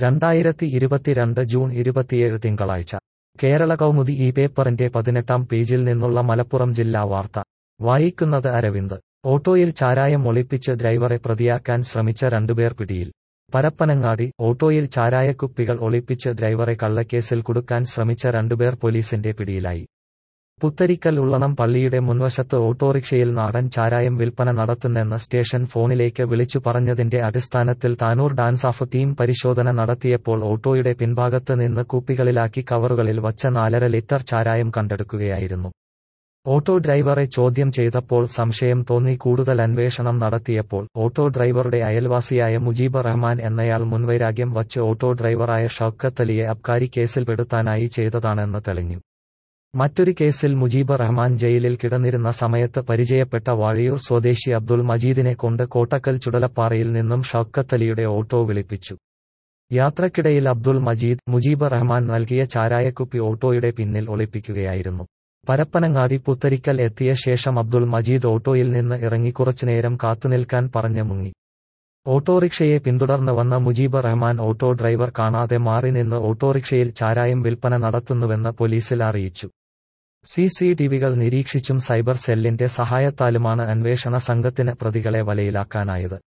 രണ്ടായിരത്തി ഇരുപത്തിരണ്ട് ജൂൺ ഇരുപത്തിയേഴ് തിങ്കളാഴ്ച കേരള കൗമുദി ഈ പേപ്പറിന്റെ പതിനെട്ടാം പേജിൽ നിന്നുള്ള മലപ്പുറം ജില്ലാ വാർത്ത വായിക്കുന്നത് അരവിന്ദ് ഓട്ടോയിൽ ചാരായം ഒളിപ്പിച്ച് ഡ്രൈവറെ പ്രതിയാക്കാൻ ശ്രമിച്ച രണ്ടുപേർ പിടിയിൽ പരപ്പനങ്ങാടി ഓട്ടോയിൽ ചാരായക്കുപ്പികൾ ഒളിപ്പിച്ച് ഡ്രൈവറെ കള്ളക്കേസിൽ കുടുക്കാൻ ശ്രമിച്ച രണ്ടുപേർ പോലീസിന്റെ പിടിയിലായി പുത്തരിക്കൽ ഉള്ളണം പള്ളിയുടെ മുൻവശത്ത് ഓട്ടോറിക്ഷയിൽ നാടൻ ചാരായം വിൽപ്പന നടത്തുന്നെന്ന് സ്റ്റേഷൻ ഫോണിലേക്ക് വിളിച്ചു പറഞ്ഞതിന്റെ അടിസ്ഥാനത്തിൽ താനൂർ ഡാൻസാഫ് ടീം പരിശോധന നടത്തിയപ്പോൾ ഓട്ടോയുടെ പിൻഭാഗത്ത് നിന്ന് കുപ്പികളിലാക്കി കവറുകളിൽ വച്ച നാലര ലിറ്റർ ചാരായം കണ്ടെടുക്കുകയായിരുന്നു ഓട്ടോ ഡ്രൈവറെ ചോദ്യം ചെയ്തപ്പോൾ സംശയം തോന്നി കൂടുതൽ അന്വേഷണം നടത്തിയപ്പോൾ ഓട്ടോ ഡ്രൈവറുടെ അയൽവാസിയായ മുജീബ് റഹ്മാൻ എന്നയാൾ മുൻവൈരാഗ്യം വച്ച് ഓട്ടോ ഡ്രൈവറായ ഷൌക്കത്ത് അലിയെ അബ്കാരി കേസിൽപ്പെടുത്താനായി ചെയ്തതാണെന്ന് തെളിഞ്ഞു മറ്റൊരു കേസിൽ മുജീബ് റഹ്മാൻ ജയിലിൽ കിടന്നിരുന്ന സമയത്ത് പരിചയപ്പെട്ട വാഴയൂർ സ്വദേശി അബ്ദുൾ മജീദിനെ കൊണ്ട് കോട്ടക്കൽ ചുടലപ്പാറയിൽ നിന്നും ഷൌക്കത്ത് അലിയുടെ ഓട്ടോ വിളിപ്പിച്ചു യാത്രക്കിടയിൽ അബ്ദുൾ മജീദ് മുജീബ് റഹ്മാൻ നൽകിയ ചാരായക്കുപ്പി ഓട്ടോയുടെ പിന്നിൽ ഒളിപ്പിക്കുകയായിരുന്നു പരപ്പനങ്ങാടി പുത്തരിക്കൽ എത്തിയ ശേഷം അബ്ദുൾ മജീദ് ഓട്ടോയിൽ നിന്ന് ഇറങ്ങി കുറച്ചുനേരം കാത്തുനിൽക്കാൻ പറഞ്ഞ് മുങ്ങി ഓട്ടോറിക്ഷയെ പിന്തുടർന്ന് വന്ന മുജീബ് റഹ്മാൻ ഓട്ടോ ഡ്രൈവർ കാണാതെ മാറി നിന്ന് ഓട്ടോറിക്ഷയിൽ ചാരായം വിൽപ്പന നടത്തുന്നുവെന്ന് പോലീസിൽ അറിയിച്ചു സി സി ടിവികൾ നിരീക്ഷിച്ചും സൈബർ സെല്ലിന്റെ സഹായത്താലുമാണ് അന്വേഷണ സംഘത്തിന് പ്രതികളെ വലയിലാക്കാനായത്